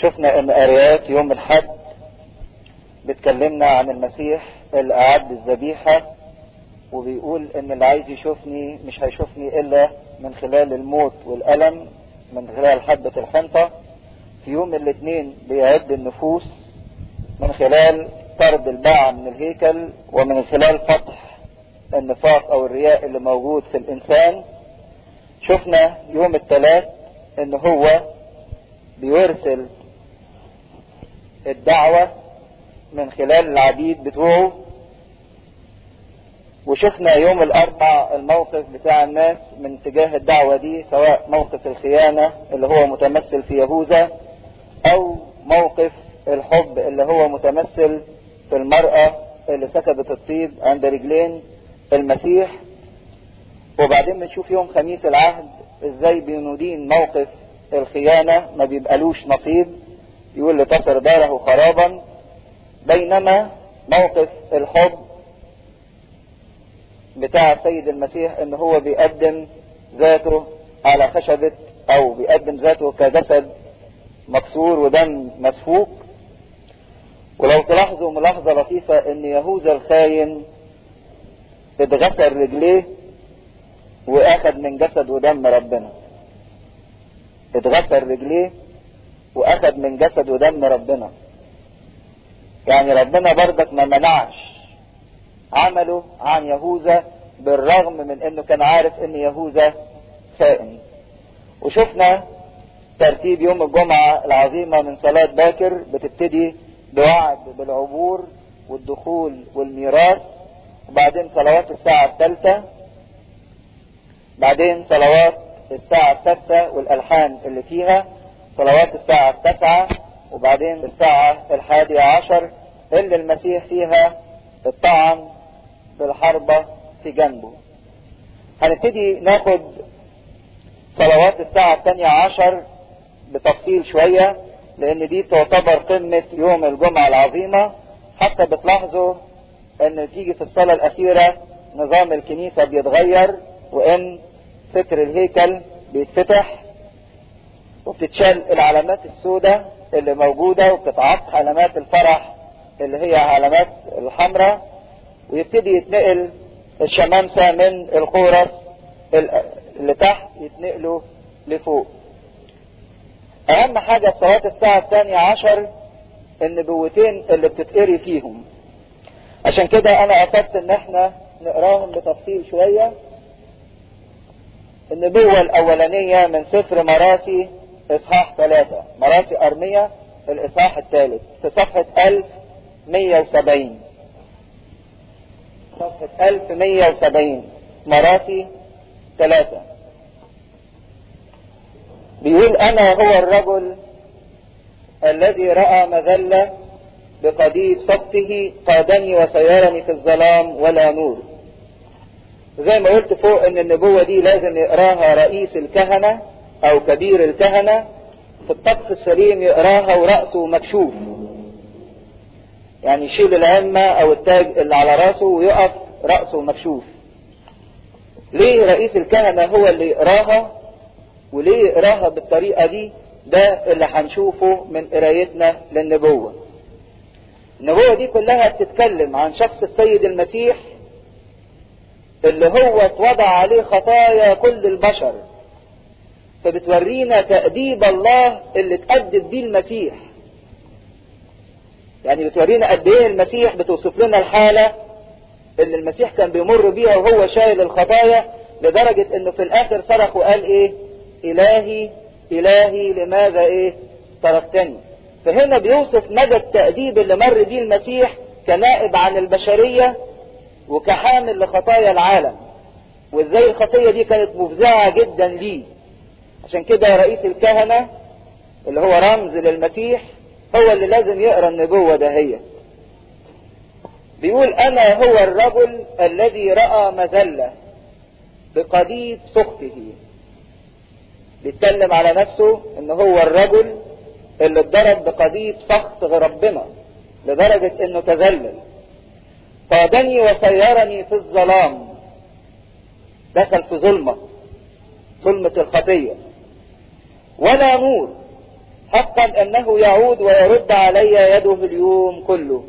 شفنا ان قرايات يوم الحد بتكلمنا عن المسيح اللي اعد الذبيحة وبيقول ان اللي عايز يشوفني مش هيشوفني الا من خلال الموت والالم من خلال حبة الحنطة في يوم الاثنين بيعد النفوس من خلال طرد الباعة من الهيكل ومن خلال فتح النفاق او الرياء اللي موجود في الانسان شفنا يوم الثلاث ان هو بيرسل الدعوة من خلال العبيد بتوعه وشفنا يوم الاربع الموقف بتاع الناس من تجاه الدعوة دي سواء موقف الخيانة اللي هو متمثل في يهوذا او موقف الحب اللي هو متمثل في المرأة اللي سكبت الطيب عند رجلين المسيح وبعدين بنشوف يوم خميس العهد ازاي بندين موقف الخيانة ما بيبقالوش نصيب يقول لتصر داره خرابا بينما موقف الحب بتاع السيد المسيح ان هو بيقدم ذاته على خشبة او بيقدم ذاته كجسد مكسور ودم مسفوك ولو تلاحظوا ملاحظة لطيفة ان يهوذا الخاين اتغسل رجليه واخد من جسد ودم ربنا اتغسل رجليه واخد من جسد ودم ربنا يعني ربنا برضك ما منعش عمله عن يهوذا بالرغم من انه كان عارف ان يهوذا خائن وشفنا ترتيب يوم الجمعة العظيمة من صلاة باكر بتبتدي بوعد بالعبور والدخول والميراث وبعدين صلوات الساعة الثالثة بعدين صلوات الساعة السادسة والألحان اللي فيها صلوات الساعة التاسعة وبعدين الساعة الحادية عشر اللي المسيح فيها الطعن بالحربة في جنبه هنبتدي ناخد صلوات الساعة الثانية عشر بتفصيل شوية لان دي تعتبر قمة يوم الجمعة العظيمة حتى بتلاحظوا ان تيجي في الصلاة الاخيرة نظام الكنيسة بيتغير وان ستر الهيكل بيتفتح وبتتشال العلامات السوداء اللي موجودة وبتتعط علامات الفرح اللي هي علامات الحمراء ويبتدي يتنقل الشمامسة من الخورس اللي تحت يتنقلوا لفوق اهم حاجة في صلاة الساعة الثانية عشر النبوتين اللي بتتقري فيهم عشان كده انا قصدت ان احنا نقراهم بتفصيل شوية النبوة الاولانية من سفر مراسي اصحاح ثلاثة مراسي ارمية الاصحاح الثالث في صفحة 1170 صفحة 1170 مراسي ثلاثة بيقول انا هو الرجل الذي رأى مذلة بقضيب صفته قادني وسيرني في الظلام ولا نور زي ما قلت فوق ان النبوة دي لازم يقراها رئيس الكهنة او كبير الكهنة في الطقس السليم يقراها ورأسه مكشوف يعني يشيل العمة او التاج اللي على راسه ويقف رأسه مكشوف ليه رئيس الكهنة هو اللي يقراها وليه يقراها بالطريقة دي ده اللي هنشوفه من قرايتنا للنبوة النبوة دي كلها بتتكلم عن شخص السيد المسيح اللي هو اتوضع عليه خطايا كل البشر فبتورينا تأديب الله اللي تأدب بيه المسيح يعني بتورينا قد ايه المسيح بتوصف لنا الحالة اللي المسيح كان بيمر بيها وهو شايل الخطايا لدرجة انه في الاخر صرخ وقال ايه الهي الهي لماذا ايه تركتني فهنا بيوصف مدى التأديب اللي مر بيه المسيح كنائب عن البشرية وكحامل لخطايا العالم وازاي الخطية دي كانت مفزعة جدا ليه عشان كده رئيس الكهنة اللي هو رمز للمسيح هو اللي لازم يقرا النبوة دهية بيقول انا هو الرجل الذي رأى مذلة بقضيب سخطه بيتكلم على نفسه ان هو الرجل اللي اتضرب بقضيب سخط ربنا لدرجة انه تذلل قادني وسيرني في الظلام دخل في ظلمة ظلمة الخطية ولا نور حقا انه يعود ويرد علي يده اليوم كله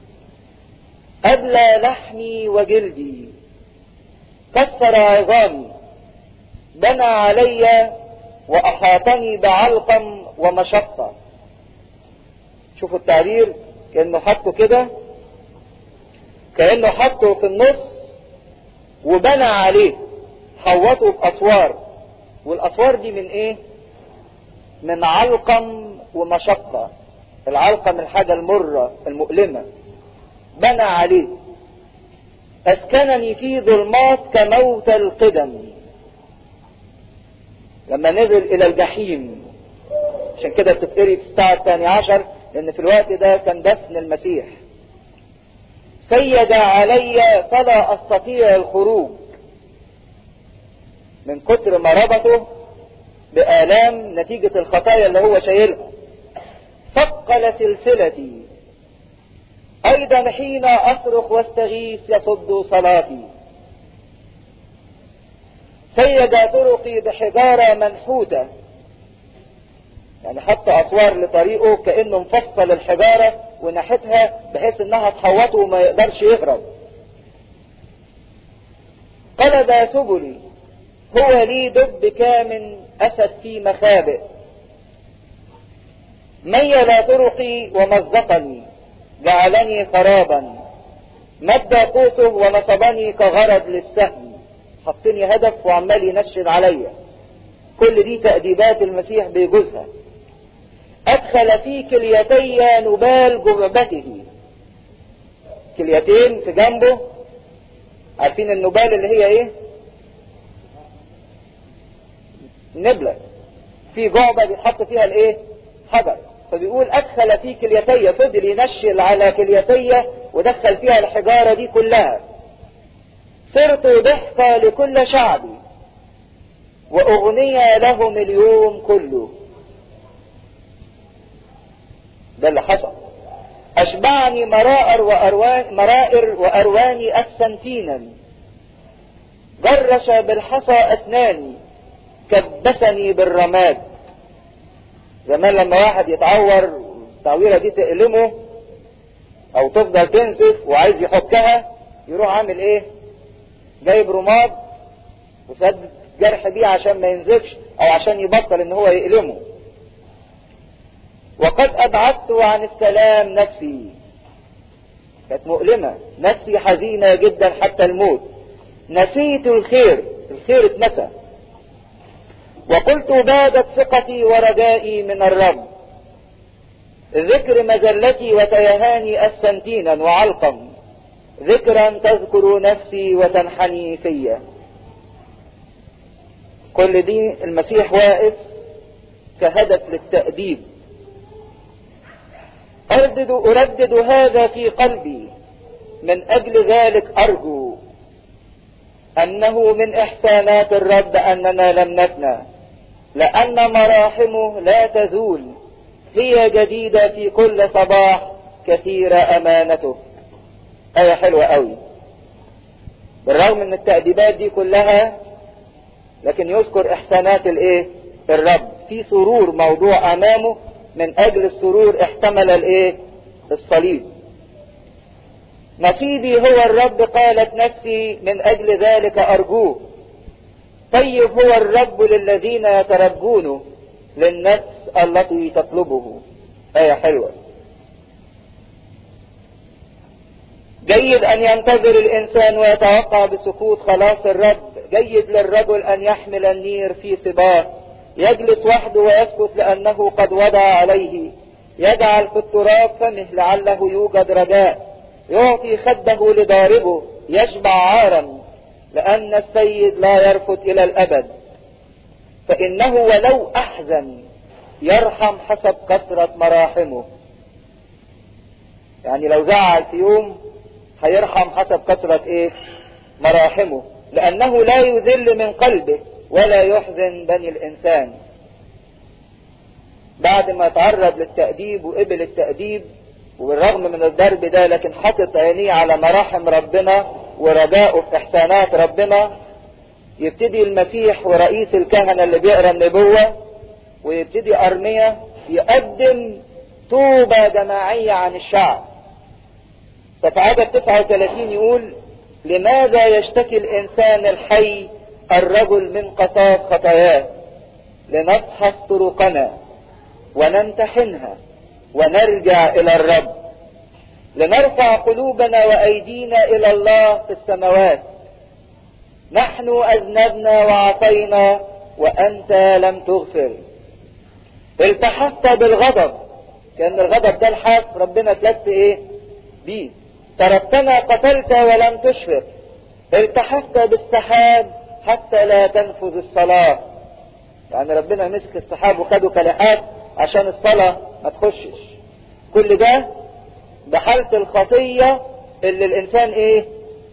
أبلى لحمي وجلدي كسر عظامي بنى علي وأحاطني بعلقم ومشقة شوفوا التعبير كأنه حطه كده كأنه حطه في النص وبنى عليه حوطه بأسوار والأسوار دي من ايه من علقم ومشقة العلقم الحاجة المرة المؤلمة بنى عليه اسكنني في ظلمات كموت القدم لما نزل الى الجحيم عشان كده بتتقري في الساعة الثانية عشر لان في الوقت ده كان دفن المسيح سيد علي فلا استطيع الخروج من كتر ما ربطه بآلام نتيجة الخطايا اللي هو شايلها ثقل سلسلتي ايضا حين اصرخ واستغيث يصد صلاتي سيد طرقي بحجارة منحوتة يعني حط اسوار لطريقه كانه مفصل الحجارة ونحتها بحيث انها تحوطه وما يقدرش يهرب قلب سبلي هو لي دب كامن اسد في مخابئ ميل طرقي ومزقني جعلني خرابا مد قوسه ونصبني كغرض للسهم حطني هدف وعمال ينشد عليا كل دي تأديبات المسيح بيجوزها ادخل في كليتي نبال جربته كليتين في جنبه عارفين النبال اللي هي ايه نبلة في جعبة بيتحط فيها الايه حجر فبيقول ادخل في كليتي فضل ينشل على كليتي ودخل فيها الحجارة دي كلها صرت ضحكة لكل شعبي واغنية لهم اليوم كله ده اللي حصل اشبعني مرائر واروان مرائر وارواني اكسنتينا جرش بالحصى اسناني كبسني بالرماد زمان لما واحد يتعور التعويرة دي تألمه او تفضل تنزف وعايز يحكها يروح عامل ايه جايب رماد وسد جرح بيه عشان ما ينزفش او عشان يبطل ان هو يألمه وقد ابعدت عن السلام نفسي كانت مؤلمة نفسي حزينة جدا حتى الموت نسيت الخير الخير اتنسى وقلت بادت ثقتي ورجائي من الرب ذكر مزلتي وتيهاني السنتينا وعلقم ذكرا تذكر نفسي وتنحني فيا كل دي المسيح واقف كهدف للتأديب أردد أردد هذا في قلبي من أجل ذلك أرجو أنه من إحسانات الرب أننا لم نفنى لأن مراحمه لا تزول هي جديدة في كل صباح كثيرة أمانته آية حلوة قوي بالرغم من التأديبات دي كلها لكن يذكر إحسانات الإيه الرب في سرور موضوع أمامه من أجل السرور احتمل الإيه الصليب نصيبي هو الرب قالت نفسي من أجل ذلك أرجوه طيب هو الرب للذين يترجونه للنفس التي تطلبه آية حلوة جيد أن ينتظر الإنسان ويتوقع بسكوت خلاص الرب جيد للرجل أن يحمل النير في صباه يجلس وحده ويسكت لأنه قد وضع عليه يجعل في التراب فمه لعله يوجد رجاء يعطي خده لضاربه يشبع عارا لأن السيد لا يرفض إلى الأبد فإنه ولو أحزن يرحم حسب كثرة مراحمه يعني لو زعل في يوم هيرحم حسب كثرة ايه مراحمه لأنه لا يذل من قلبه ولا يحزن بني الإنسان بعد ما تعرض للتأديب وقبل التأديب وبالرغم من الضرب ده لكن حطت عينيه على مراحم ربنا ورجاؤه في احسانات ربنا يبتدي المسيح ورئيس الكهنة اللي بيقرا النبوة ويبتدي أرمية يقدم توبة جماعية عن الشعب ففي عدد 39 يقول لماذا يشتكي الإنسان الحي الرجل من قصاص خطاياه لنفحص طرقنا ونمتحنها ونرجع إلى الرب لنرفع قلوبنا وأيدينا إلى الله في السماوات نحن أذنبنا وعصينا وأنت لم تغفر التحفت بالغضب كأن الغضب ده الحاف ربنا تلت ايه بيه تركتنا قتلت ولم تشفق التحفت بالسحاب حتى لا تنفذ الصلاة يعني ربنا مسك السحاب وخده كلاحات عشان الصلاة ما تخشش كل ده بحالة الخطية اللي الانسان ايه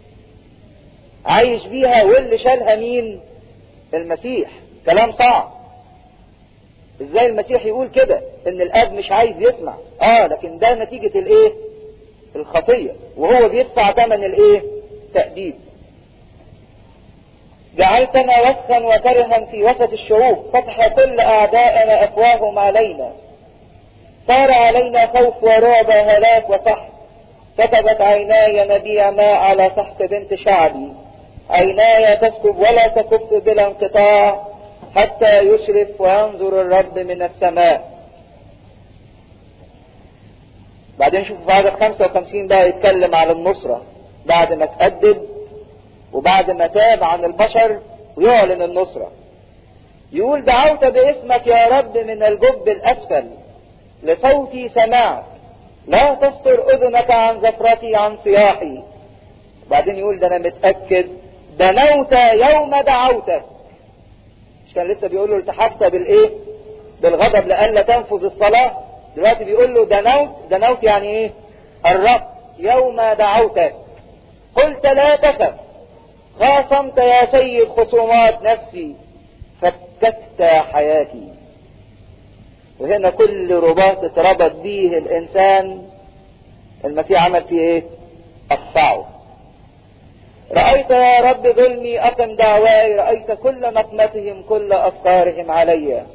عايش بيها واللي شالها مين المسيح كلام صعب ازاي المسيح يقول كده ان الاب مش عايز يسمع اه لكن ده نتيجة الايه الخطية وهو بيدفع ثمن الايه تأديب جعلتنا وسخا وكرها في وسط الشعوب فتح كل اعدائنا افواههم علينا صار علينا خوف ورعب هلاك وسحق كتبت عيناي نبيع ماء على سحق بنت شعبي عيناي تسكب ولا تكف بلا انقطاع حتى يشرف وينظر الرب من السماء بعدين شوف بعد 55 بقى يتكلم على النصرة بعد ما تأدب وبعد ما تاب عن البشر ويعلن النصرة يقول دعوت باسمك يا رب من الجب الأسفل لصوتي سمعت لا تستر أذنك عن زفرتي عن صياحي بعدين يقول ده أنا متأكد دنوت يوم دعوتك مش كان لسه بيقول له التحفت بالايه بالغضب لألا تنفذ الصلاة دلوقتي بيقول له دنوت دنوت يعني ايه الرب يوم دعوتك قلت لا تخف خاصمت يا سيد خصومات نفسي فككت حياتي وهنا كل رباط اتربط بيه الانسان المسيح عمل فيه ايه قطعه رأيت يا رب ظلمي أقم دعواي رأيت كل نقمتهم كل أفكارهم علي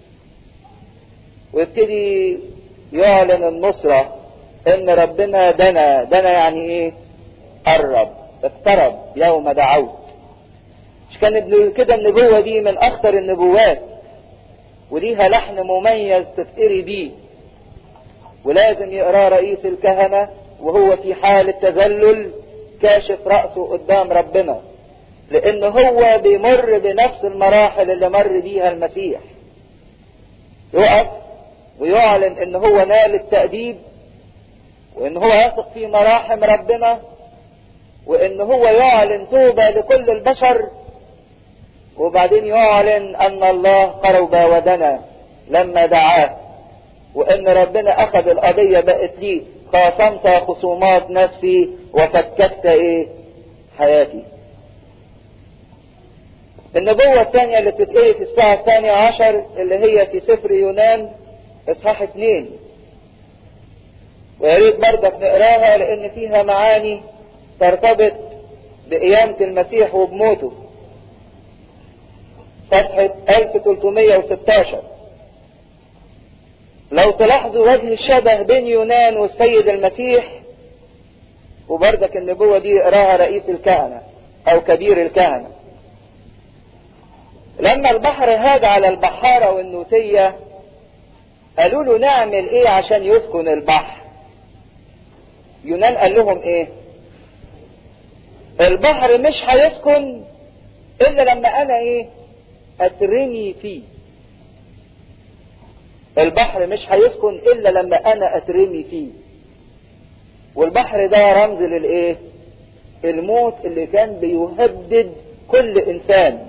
ويبتدي يعلن النصرة ان ربنا دنا دنا يعني ايه قرب اقترب يوم دعوت مش كان كده النبوة دي من اخطر النبوات وليها لحن مميز تفتري بيه ولازم يقراه رئيس الكهنة وهو في حال التذلل كاشف رأسه قدام ربنا لان هو بيمر بنفس المراحل اللي مر بيها المسيح يقف ويعلن ان هو نال التأديب وان هو يثق في مراحم ربنا وان هو يعلن توبة لكل البشر وبعدين يعلن ان الله قرب ودنا لما دعاه وان ربنا اخذ القضية بقت ليه خاصمت خصومات نفسي وفككت ايه حياتي النبوة الثانية اللي بتتقري في الساعة الثانية عشر اللي هي في سفر يونان اصحاح اتنين ويا ريت برضك نقراها لان فيها معاني ترتبط بقيامة المسيح وبموته صفحة 1316 لو تلاحظوا وجه الشبه بين يونان والسيد المسيح وبرضك النبوة دي يقراها رئيس الكهنة او كبير الكهنة لما البحر هاج على البحارة والنوتية قالوا له نعمل ايه عشان يسكن البحر يونان قال لهم ايه البحر مش هيسكن الا لما انا ايه اترمي فيه البحر مش هيسكن الا لما انا اترمي فيه والبحر ده رمز للايه الموت اللي كان بيهدد كل انسان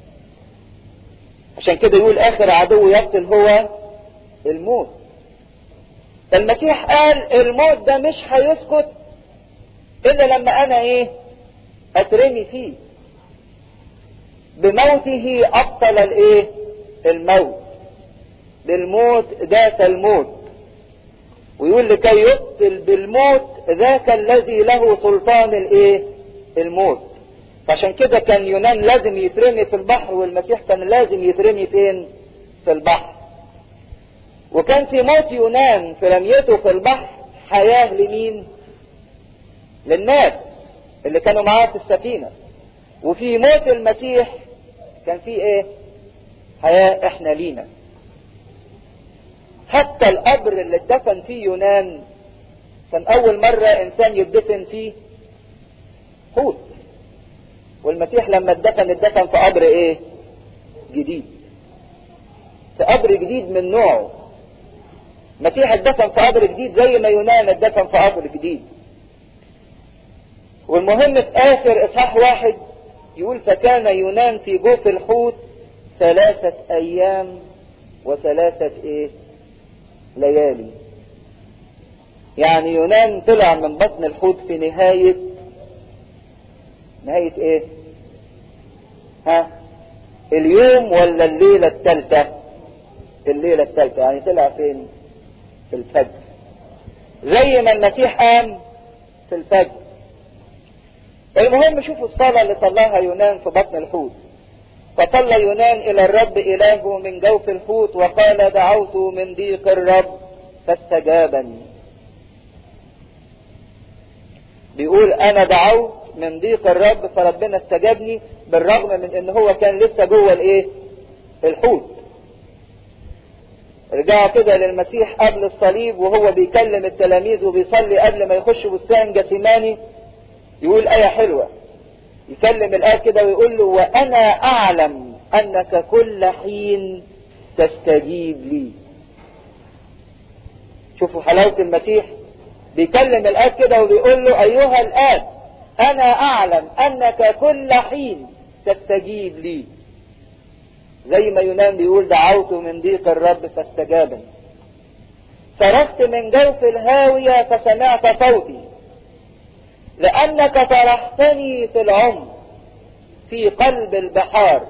عشان كده يقول اخر عدو يقتل هو الموت المسيح قال الموت ده مش هيسكت الا لما انا ايه اترمي فيه بموته ابطل الايه الموت بالموت داس الموت ويقول لكي يقتل بالموت ذاك الذي له سلطان الايه الموت فعشان كده كان يونان لازم يترمي في البحر والمسيح كان لازم يترمي فين في البحر وكان في موت يونان في رميته في البحر حياة لمين للناس اللي كانوا معاه في السفينة وفي موت المسيح كان في ايه حياة احنا لينا حتى القبر اللي اتدفن فيه يونان كان اول مرة انسان يدفن فيه حوت والمسيح لما اتدفن اتدفن في قبر ايه جديد في قبر جديد من نوعه المسيح اتدفن في قبر جديد زي ما يونان اتدفن في قبر جديد والمهم في اخر اصحاح واحد يقول فكان يونان في جوف الحوت ثلاثة ايام وثلاثة ايه ليالي يعني يونان طلع من بطن الحوت في نهاية نهاية ايه ها اليوم ولا الليلة الثالثة الليلة الثالثة يعني طلع فين في الفجر زي ما المسيح قام في الفجر المهم شوفوا الصلاة اللي صلاها يونان في بطن الحوت فصلى يونان إلى الرب إلهه من جوف الحوت وقال دعوت من ضيق الرب فاستجابني بيقول أنا دعوت من ضيق الرب فربنا استجابني بالرغم من ان هو كان لسه جوه الايه الحوت رجعوا كده للمسيح قبل الصليب وهو بيكلم التلاميذ وبيصلي قبل ما يخش بستان جثيماني يقول آية حلوة يكلم الآب كده ويقول له وأنا أعلم أنك كل حين تستجيب لي شوفوا حلاوة المسيح بيكلم الآب كده وبيقول له أيها الآب أنا أعلم أنك كل حين تستجيب لي زي ما يونان بيقول دعوت من ضيق الرب فاستجابني صرخت من جوف الهاوية فسمعت صوتي لأنك طرحتني في العمق في قلب البحار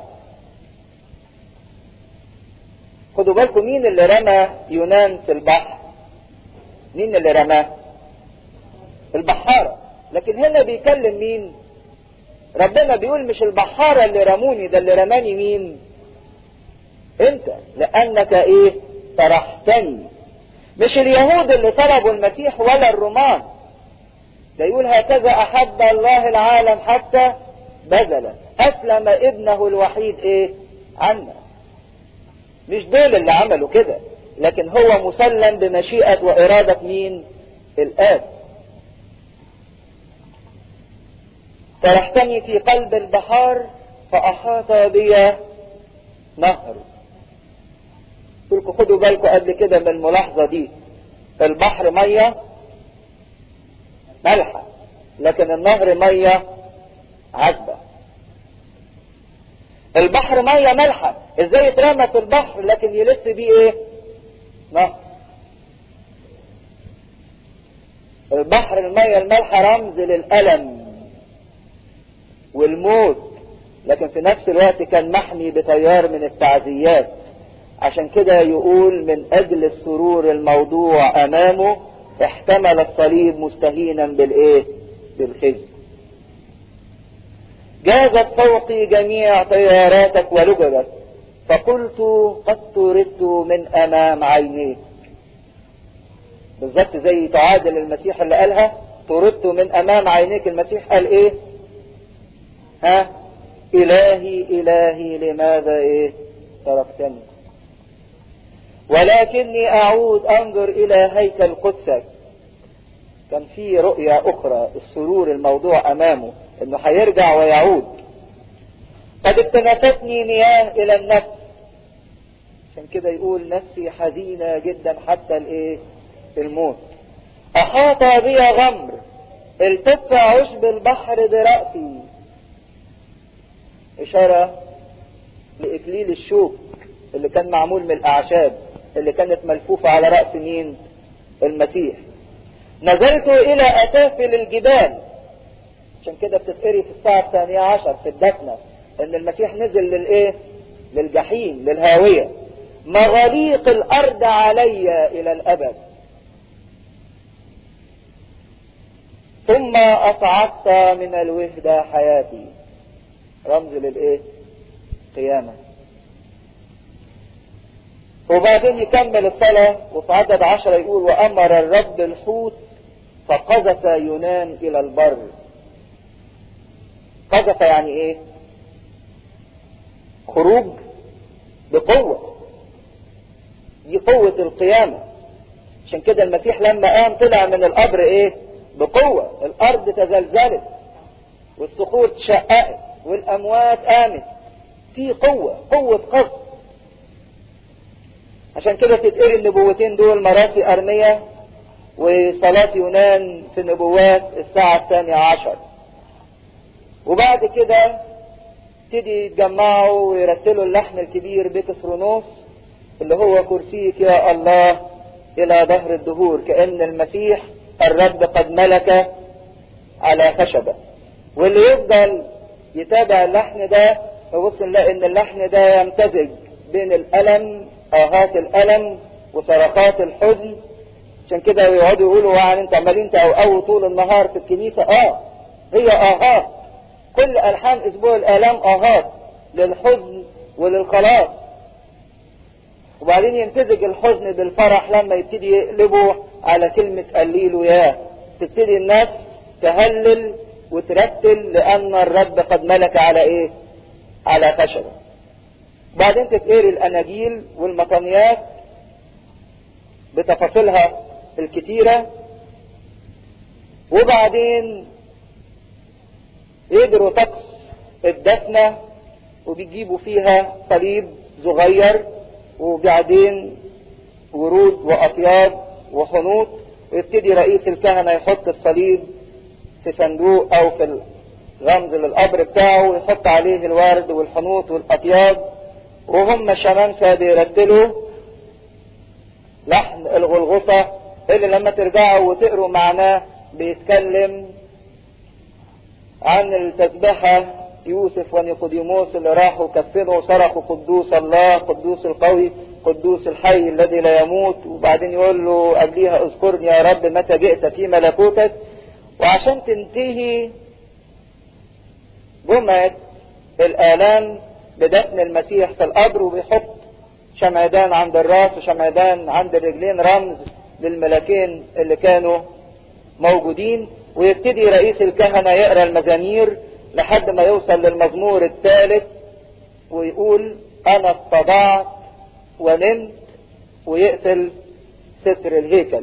خدوا بالكم مين اللي رمى يونان في البحر مين اللي رماه البحارة لكن هنا بيكلم مين ربنا بيقول مش البحارة اللي رموني ده اللي رماني مين انت لانك ايه طرحتني مش اليهود اللي طلبوا المسيح ولا الرومان ده يقول هكذا احب الله العالم حتى بذل اسلم ابنه الوحيد ايه عنا مش دول اللي عملوا كده لكن هو مسلم بمشيئة وإرادة مين الآب طرحتني في قلب البحار فأحاط بي نهر قلت خدوا بالكم قبل كده من الملاحظة دي البحر مية مالحة لكن النهر مية عذبة البحر مية مالحة ازاي يترمى في البحر لكن يلف بيه ايه نهر البحر المية المالحة رمز للألم والموت لكن في نفس الوقت كان محمي بتيار من التعزيات عشان كده يقول من اجل السرور الموضوع امامه احتمل الصليب مستهينا بالايه بالخزي جازت فوقي جميع طياراتك ولجبت فقلت قد طردت من امام عينيك بالظبط زي تعادل المسيح اللي قالها طردت من امام عينيك المسيح قال ايه ها الهي الهي لماذا ايه تركتني ولكني اعود انظر الى هيكل قدسك كان في رؤية اخرى السرور الموضوع امامه انه هيرجع ويعود قد اكتنفتني مياه الى النفس عشان كده يقول نفسي حزينة جدا حتى الايه الموت احاط بي غمر التف عشب البحر برأسي اشارة لاكليل الشوك اللي كان معمول من الاعشاب اللي كانت ملفوفة على رأس مين المسيح نزلت الى اسافل الجبال عشان كده بتتقري في الساعة الثانية عشر في الدفنة ان المسيح نزل للايه للجحيم للهاوية مغاليق الارض علي الى الابد ثم اصعدت من الوحدة حياتي رمز للايه قيامة وبعدين يكمل الصلاة وفي عدد عشرة يقول وأمر الرب الحوت فقذف يونان إلى البر قذف يعني إيه خروج بقوة دي قوة القيامة عشان كده المسيح لما قام طلع من القبر ايه بقوة الارض تزلزلت والصخور تشققت والاموات قامت في قوة قوة قصد عشان كده تتقري النبوتين دول مراسي ارمية وصلاة يونان في النبوات الساعة الثانية عشر وبعد كده تبتدي يتجمعوا ويرتلوا اللحن الكبير بكسرونوس اللي هو كرسيك يا الله الى ظهر الدهور كأن المسيح الرب قد ملك على خشبة واللي يفضل يتابع اللحن ده يبص نلاقي ان اللحن ده يمتزج بين الالم اهات الالم وصرخات الحزن عشان كده يقعدوا يقولوا يعني انت عمالين تقوقوا طول النهار في الكنيسة اه هي اهات كل الحان اسبوع الالام اهات للحزن وللخلاص وبعدين يمتزج الحزن بالفرح لما يبتدي يقلبوا على كلمة قليل وياه تبتدي الناس تهلل وترتل لأن الرب قد ملك على إيه؟ على خشبة. بعدين تتقري الأناجيل والمطنيات بتفاصيلها الكتيرة وبعدين يقدروا طقس الدفنة وبيجيبوا فيها صليب صغير وبعدين ورود وأطياب وحنوط ويبتدي رئيس الكهنة يحط الصليب في صندوق أو في الرمز للقبر بتاعه ويحط عليه الورد والحنوط والأطياب وهم شمامسة بيرتلوا لحن الغلغصة اللي لما ترجعوا وتقروا معناه بيتكلم عن التسبحة يوسف ونيقوديموس اللي راحوا كفنوا صرخوا قدوس الله قدوس القوي قدوس الحي الذي لا يموت وبعدين يقول له قبليها اذكرني يا رب متى جئت في ملكوتك وعشان تنتهي جمعة الآلام بدفن المسيح في القبر وبيحط شمعدان عند الراس وشمعدان عند الرجلين رمز للملكين اللي كانوا موجودين ويبتدي رئيس الكهنة يقرأ المزامير لحد ما يوصل للمزمور الثالث ويقول انا اتضعت ونمت ويقتل ستر الهيكل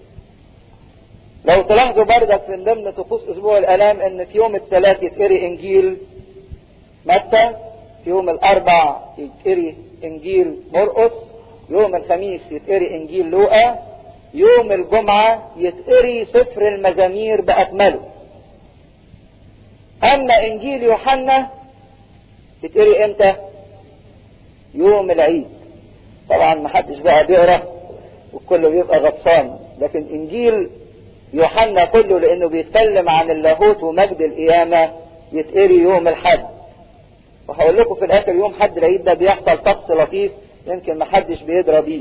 لو تلاحظوا بردك من ضمن طقوس اسبوع الالام ان في يوم الثلاث يتقري انجيل متى في يوم الاربع يتقري انجيل مرقس يوم الخميس يتقري انجيل لوقا يوم الجمعة يتقري سفر المزامير بأكمله اما انجيل يوحنا يتقري امتى يوم العيد طبعا ما حدش بقى بيقرا والكل بيبقى غطسان لكن انجيل يوحنا كله لانه بيتكلم عن اللاهوت ومجد القيامة يتقري يوم الحد وهقول لكم في الاخر يوم حد العيد ده بيحصل طقس لطيف يمكن ما حدش بيدرى بيه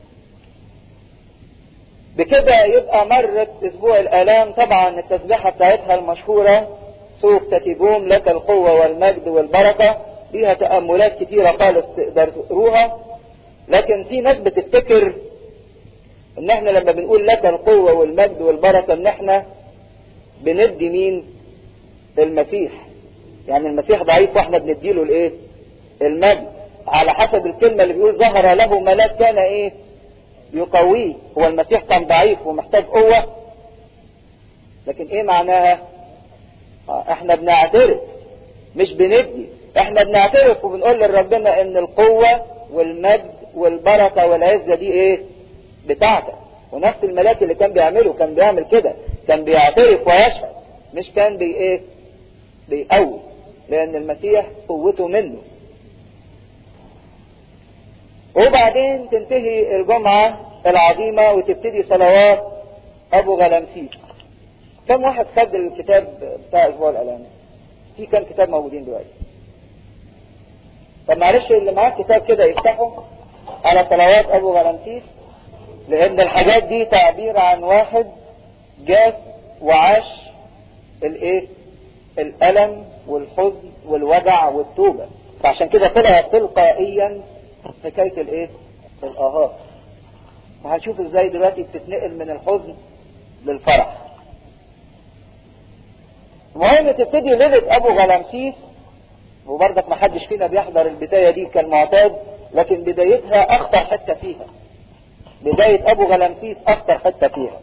بكده يبقى مرت اسبوع الالام طبعا التسبيحة بتاعتها المشهورة سوف تتبوم لك القوة والمجد والبركة فيها تأملات كتيرة خالص تقدر تقروها لكن في ناس بتفتكر ان احنا لما بنقول لك القوة والمجد والبركة ان احنا بندي مين المسيح يعني المسيح ضعيف واحنا بنديله الايه المجد على حسب الكلمة اللي بيقول ظهر له ملاك كان ايه يقويه هو المسيح كان ضعيف ومحتاج قوة لكن ايه معناها احنا بنعترف مش بندي احنا بنعترف وبنقول لربنا ان القوة والمجد والبركة والعزة دي ايه بتاعتك ونفس الملاك اللي كان بيعمله كان بيعمل كده كان بيعترف ويشهد مش كان بي ايه بيقوي لان المسيح قوته منه وبعدين تنتهي الجمعة العظيمة وتبتدي صلوات ابو غلامسيس كم واحد خد الكتاب بتاع اسبوع الالام في كم كتاب موجودين دلوقتي طب معلش اللي معاه كتاب كده يفتحه على صلوات ابو غلامسيس لان الحاجات دي تعبير عن واحد جاس وعاش الايه الالم والحزن والوجع والتوبة فعشان كده طلع تلقائيا حكاية الايه الآهات وهنشوف ازاي دلوقتي بتتنقل من الحزن للفرح المهم تبتدي ليلة ابو غلامسيس وبرضك ما حدش فينا بيحضر البداية دي كالمعتاد لكن بدايتها اخطر حتة فيها بداية ابو غلامسيس اخطر حتة فيها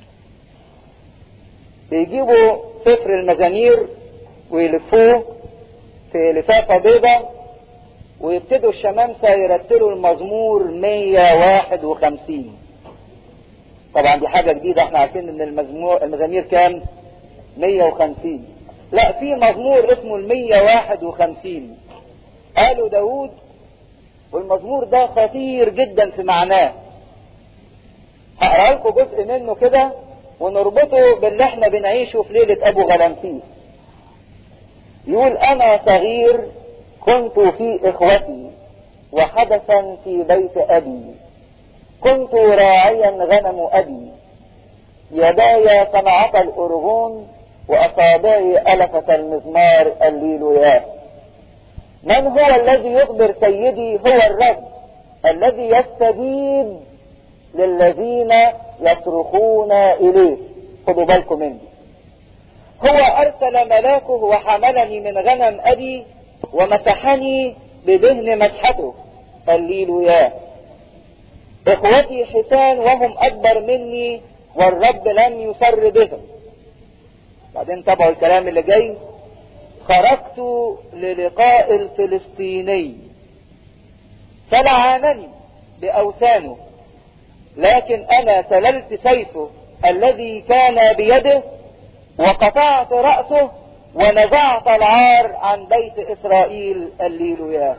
بيجيبوا سفر المزامير ويلفوه في لفافة بيضة ويبتدوا الشمامسة يرتلوا المزمور 151 طبعا دي حاجة جديدة احنا عارفين ان المزمور المزامير كام 150 لا في مزمور اسمه ال 151 قالوا داود والمزمور ده خطير جدا في معناه هقرا لكم جزء منه كده ونربطه باللي احنا بنعيشه في ليلة ابو غلامسيس يقول انا صغير كنت في اخوتي وحدثا في بيت ابي كنت راعيا غنم ابي يداي صنعت الارغون واصابعي الفة المزمار الليلويا من هو الذي يخبر سيدي هو الرب الذي يستجيب للذين يصرخون اليه خدوا بالكم مني هو ارسل ملاكه وحملني من غنم ابي ومسحني بدهن مسحته الليلويا اخوتي حسان وهم اكبر مني والرب لم يسر بهم بعدين تابعوا الكلام اللي جاي خرجت للقاء الفلسطيني فلعانني باوثانه لكن انا سللت سيفه الذي كان بيده وقطعت رأسه ونزعت العار عن بيت اسرائيل الليلويا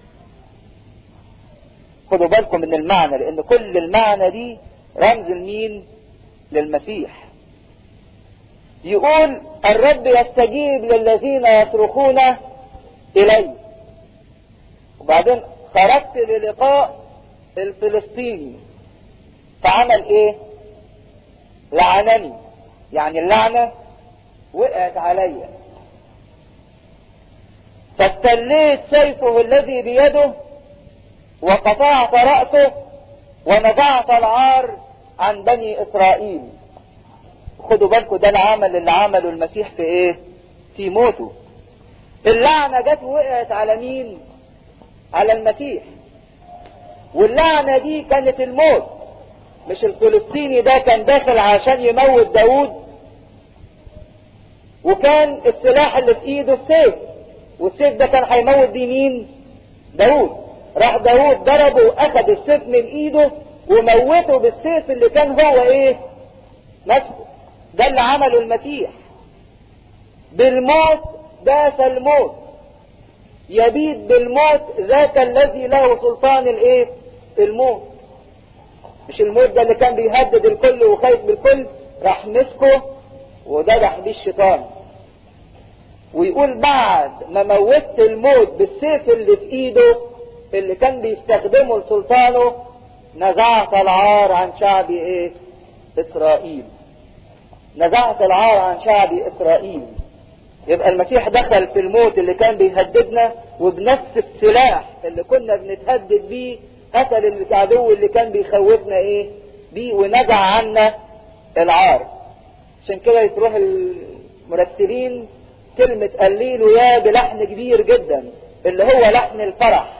خدوا بالكم من المعنى لان كل المعنى دي رمز لمين للمسيح يقول الرب يستجيب للذين يصرخون اليه وبعدين خرجت للقاء الفلسطيني فعمل ايه لعنني يعني اللعنة وقعت عليا فاستليت سيفه الذي بيده وقطعت رأسه ونزعت العار عن بني اسرائيل خدوا بالكم ده العمل اللي عمله المسيح في ايه في موته اللعنة جت وقعت على مين على المسيح واللعنة دي كانت الموت مش الفلسطيني ده كان داخل عشان يموت داود وكان السلاح اللي في ايده السيف والسيف ده كان هيموت بيه مين داود راح داود ضربه واخد السيف من ايده وموته بالسيف اللي كان هو ايه ماسكه ده اللي عمله المسيح بالموت داس الموت يبيد بالموت ذاك الذي له سلطان الايه الموت مش الموت ده اللي كان بيهدد الكل وخايف بالكل راح مسكه وذبح بيه الشيطان ويقول بعد ما موتت الموت بالسيف اللي في ايده اللي كان بيستخدمه لسلطانه نزعت العار عن شعب ايه اسرائيل نزعت العار عن شعب اسرائيل يبقى المسيح دخل في الموت اللي كان بيهددنا وبنفس السلاح اللي كنا بنتهدد بيه قتل العدو اللي كان بيخوفنا ايه بيه ونزع عنا العار عشان كده تروح المرتبين كلمة قليل ويا بلحن كبير جدا اللي هو لحن الفرح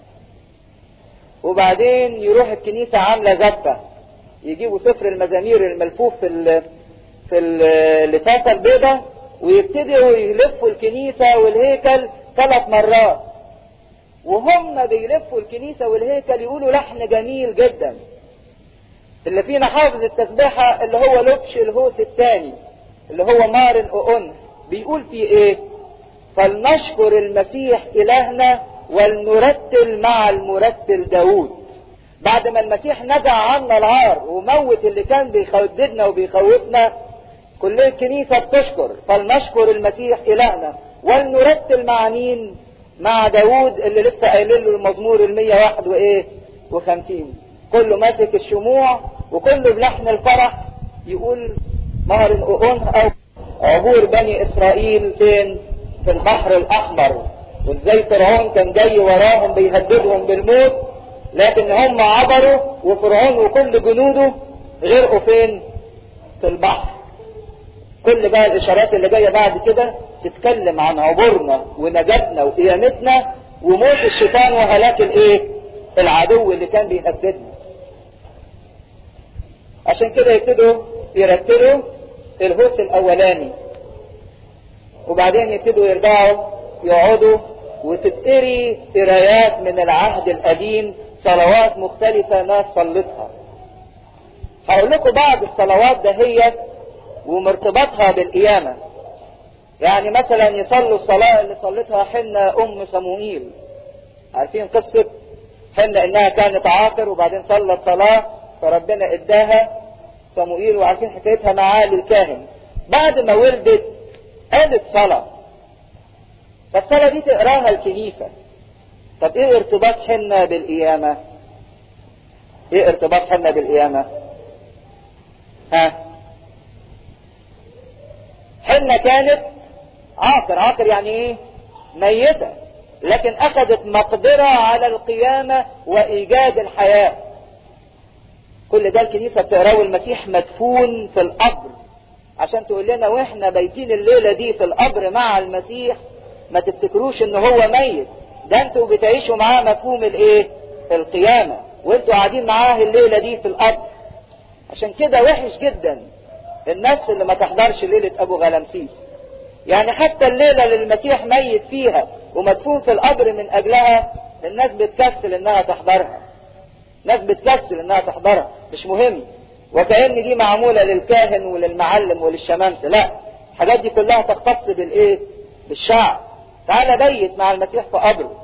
وبعدين يروح الكنيسة عاملة زفة يجيبوا سفر المزامير الملفوف في ال في اللفافة البيضاء ويبتدوا يلفوا الكنيسة والهيكل ثلاث مرات وهم بيلفوا الكنيسة والهيكل يقولوا لحن جميل جدا اللي فينا حافظ التسبيحة اللي هو لبش الهوس الثاني اللي هو مارن أؤن بيقول في ايه فلنشكر المسيح إلهنا ولنرتل مع المرتل داود بعد ما المسيح نزع عنا العار وموت اللي كان بيخددنا وبيخوفنا كل الكنيسة بتشكر فلنشكر المسيح إلهنا ولنرتل مع مين مع داود اللي لسه قايلين له المزمور المية واحد وايه وخمسين كله ماسك الشموع وكله بلحن الفرح يقول مهر أؤون أو عبور بني إسرائيل فين في البحر الأحمر وازاي فرعون كان جاي وراهم بيهددهم بالموت لكن هم عبروا وفرعون وكل جنوده غرقوا فين في البحر كل بقى الاشارات اللي جايه بعد كده تتكلم عن عبورنا ونجاتنا وقيامتنا وموت الشيطان وهلاك الايه العدو اللي كان بيهددنا عشان كده يبتدوا يرتلوا الهوس الاولاني وبعدين يبتدوا يرجعوا يقعدوا وتتقري قرايات من العهد القديم صلوات مختلفة ناس صلتها هقول لكم بعض الصلوات دهيت ومرتبطها بالقيامة يعني مثلا يصلوا الصلاة اللي صلتها حنة أم صموئيل عارفين قصة حنة إنها كانت عاقر وبعدين صلت صلاة فربنا إداها صموئيل وعارفين حكايتها معاه للكاهن بعد ما ولدت قالت صلاة فالصلاة دي تقراها الكنيسة طب ايه ارتباط حنة بالقيامة ايه ارتباط حنة بالقيامة ها حنة كانت عاقر عاقر يعني ايه ميتة لكن اخذت مقدرة على القيامة وايجاد الحياة كل ده الكنيسة بتقراه المسيح مدفون في القبر عشان تقول لنا واحنا بايتين الليلة دي في القبر مع المسيح ما تفتكروش ان هو ميت ده انتوا بتعيشوا معاه مفهوم الايه القيامة وانتوا قاعدين معاه الليلة دي في القبر عشان كده وحش جدا النفس اللي ما تحضرش ليلة ابو غلمسيس يعني حتى الليلة اللي المسيح ميت فيها ومدفون في القبر من اجلها الناس بتكسل انها تحضرها ناس بتكسل انها تحضرها مش مهم وكأن دي معمولة للكاهن وللمعلم وللشمامسة لا الحاجات دي كلها تختص بالايه بالشعب تعالى بيت مع المسيح في قبره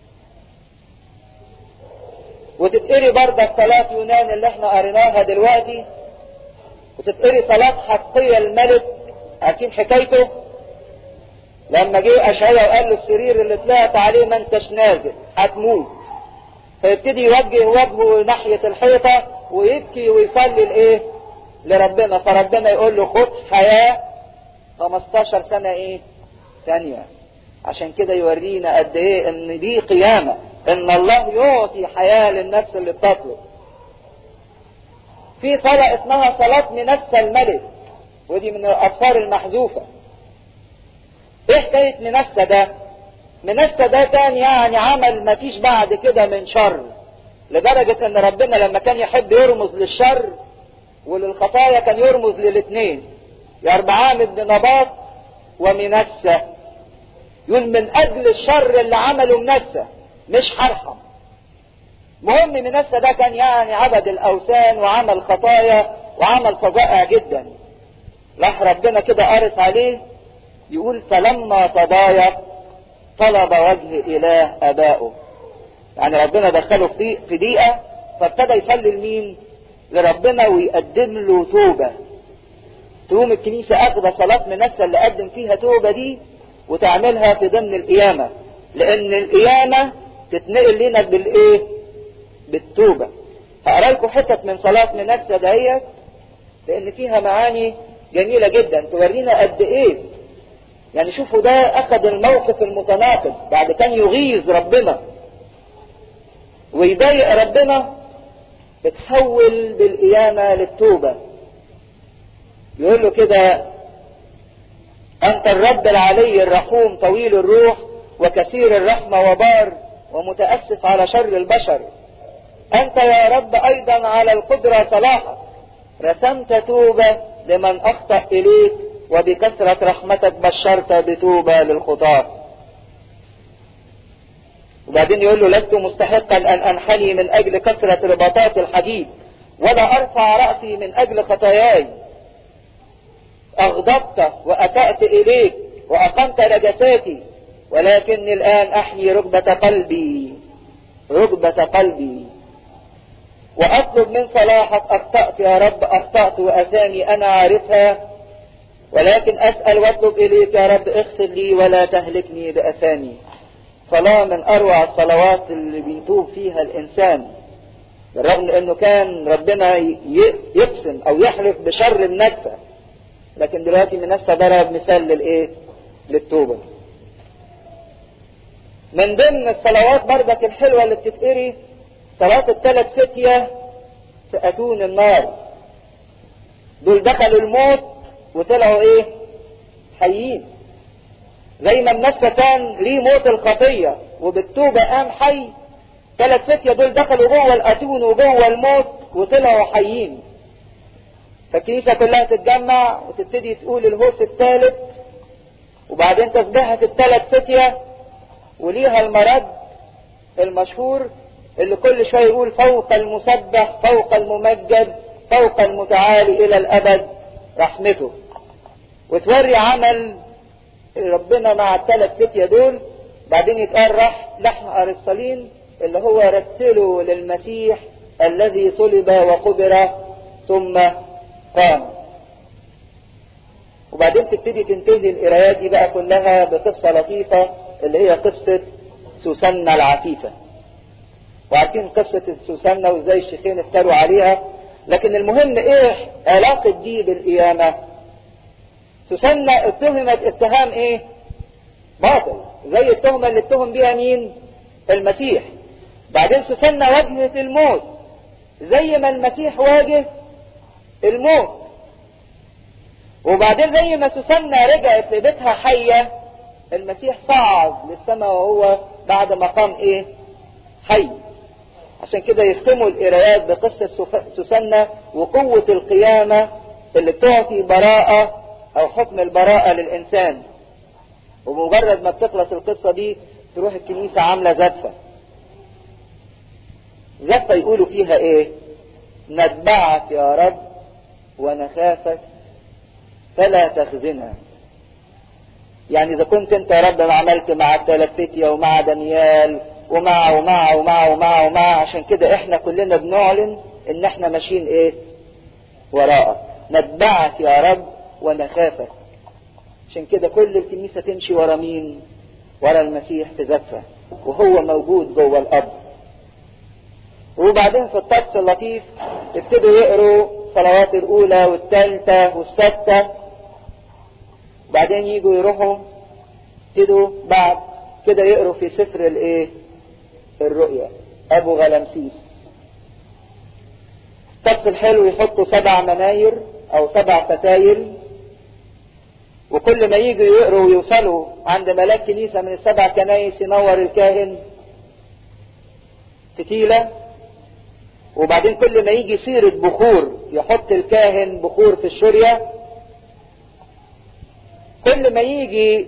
وتتقري برضه صلاة يونان اللي احنا قريناها دلوقتي وتتقري صلاة حقية الملك عارفين حكايته لما جه اشعيا وقال له السرير اللي طلعت عليه ما انتش نازل هتموت فيبتدي يوجه وجهه ناحية الحيطة ويبكي ويصلي لايه لربنا فربنا يقول له خد حياة 15 سنة ايه ثانية عشان كده يورينا قد ايه ان دي قيامة ان الله يعطي حياة للنفس اللي بتطلب في صلاة اسمها صلاة منسى الملك ودي من الاطفال المحذوفة ايه حكاية منسى ده منسى ده كان يعني عمل ما فيش بعد كده من شر لدرجة ان ربنا لما كان يحب يرمز للشر وللخطايا كان يرمز للاثنين يربعام بن نباط ومنسى يقول من اجل الشر اللي عمله منسى مش هرحم مهم منسى ده كان يعني عبد الاوثان وعمل خطايا وعمل فظائع جدا راح ربنا كده قارس عليه يقول فلما تضايق طلب وجه اله ابائه يعني ربنا دخله في ضيقه فابتدى يصلي لمين لربنا ويقدم له توبه تقوم الكنيسه اخذ صلاه منسى اللي قدم فيها توبه دي وتعملها في ضمن القيامة لان القيامة تتنقل لنا بالايه بالتوبة هقرا لكم حتت من صلاة منسى دهيت لان فيها معاني جميلة جدا تورينا قد ايه يعني شوفوا ده اخذ الموقف المتناقض بعد كان يغيظ ربنا ويضايق ربنا اتحول بالقيامة للتوبة يقول له كده أنت الرب العلي الرحوم طويل الروح وكثير الرحمة وبار ومتأسف على شر البشر أنت يا رب أيضا على القدرة صلاحك رسمت توبة لمن أخطأ إليك وبكثرة رحمتك بشرت بتوبة للخطاة وبعدين يقول له لست مستحقا أن أنحني من أجل كثرة رباطات الحديد ولا أرفع رأسي من أجل خطاياي أغضبت وأسأت إليك وأقمت نجساتي ولكني الآن أحيي ركبة قلبي ركبة قلبي وأطلب من صلاحك أخطأت يا رب أخطأت وأثامي أنا عارفها ولكن أسأل واطلب إليك يا رب اغفر لي ولا تهلكني بأثامي صلاة من أروع الصلوات اللي بيتوب فيها الإنسان بالرغم أنه كان ربنا يقسم أو يحلف بشر النفسه لكن دلوقتي منسى ضرب مثال للايه للتوبة من ضمن الصلوات بردك الحلوة اللي بتتقري صلاة الثلاث فتية في أتون النار دول دخلوا الموت وطلعوا ايه حيين زي ما الناس كان ليه موت الخطية وبالتوبة قام حي ثلاث فتية دول دخلوا جوه الأتون وجوه الموت وطلعوا حيين فالكنيسة كلها تتجمع وتبتدي تقول الهوس الثالث وبعدين تسبحة الثلاث فتية وليها المرد المشهور اللي كل شوية يقول فوق المسبح فوق الممجد فوق المتعالي إلى الأبد رحمته وتوري عمل ربنا مع الثلاث فتية دول بعدين يتقال رح لحن أرسطالين اللي هو رتله للمسيح الذي صلب وقبر ثم قام وبعدين تبتدي تنتهي القرايات دي بقى كلها بقصة لطيفة اللي هي قصة سوسنة العفيفة وعارفين قصة سوسنة وازاي الشيخين افتروا عليها لكن المهم ايه علاقة دي بالقيامة سوسنة اتهمت اتهام ايه باطل زي التهمة اللي اتهم بيها مين المسيح بعدين سوسنة واجهت الموت زي ما المسيح واجه الموت وبعدين زي ما سوسنة رجعت لبيتها حية المسيح صعد للسماء وهو بعد ما قام ايه حي عشان كده يختموا القرايات بقصة سوسنة وقوة القيامة اللي بتعطي براءة او حكم البراءة للانسان ومجرد ما بتخلص القصة دي تروح الكنيسة عاملة زفة زفة يقولوا فيها ايه نتبعك يا رب ونخافك فلا تخزنا يعني اذا كنت انت يا رب ما عملت مع التلفتية ومع دانيال ومع ومع ومع ومع ومع عشان كده احنا كلنا بنعلن ان احنا ماشيين ايه وراءك نتبعك يا رب ونخافك عشان كده كل الكنيسة تمشي ورا مين ورا المسيح في زفة وهو موجود جوه الأرض وبعدين في الطقس اللطيف ابتدوا يقروا صلوات الأولى والثالثة والسادسة بعدين يجوا يروحوا ابتدوا بعد كده يقروا في سفر الايه الرؤيا ابو غلمسيس الطقس الحلو يحطوا سبع مناير او سبع فتايل وكل ما يجوا يقروا ويوصلوا عند ملاك كنيسة من السبع كنايس ينور الكاهن فتيلة وبعدين كل ما يجي سيرة بخور يحط الكاهن بخور في الشرية كل ما يجي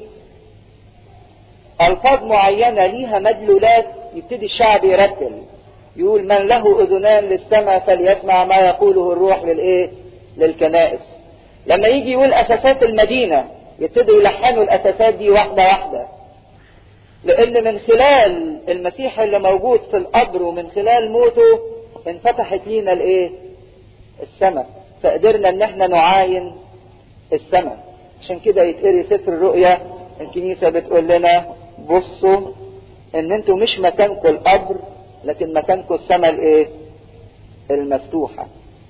ألفاظ معينة ليها مدلولات يبتدي الشعب يرتل يقول من له أذنان للسمع فليسمع ما يقوله الروح للإيه؟ للكنائس لما يجي يقول أساسات المدينة يبتدوا يلحنوا الأساسات دي واحدة واحدة لأن من خلال المسيح اللي موجود في القبر ومن خلال موته انفتحت لينا الإيه؟ السماء فقدرنا إن احنا نعاين السماء عشان كده يتقري سفر الرؤيا الكنيسة بتقول لنا بصوا ان انتوا مش مكانكم القبر لكن مكانكم السماء الايه المفتوحة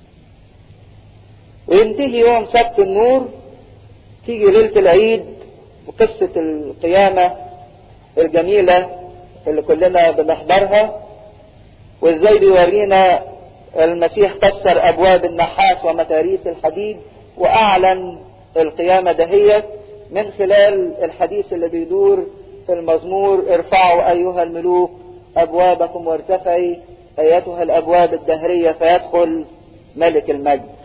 وينتهي يوم سبت النور تيجي ليلة العيد وقصة القيامة الجميلة اللي كلنا بنحضرها وازاي بيورينا المسيح كسر ابواب النحاس ومتاريس الحديد واعلن القيامة دهيت من خلال الحديث اللي بيدور في المزمور ارفعوا ايها الملوك ابوابكم وارتفعي ايتها الابواب الدهرية فيدخل ملك المجد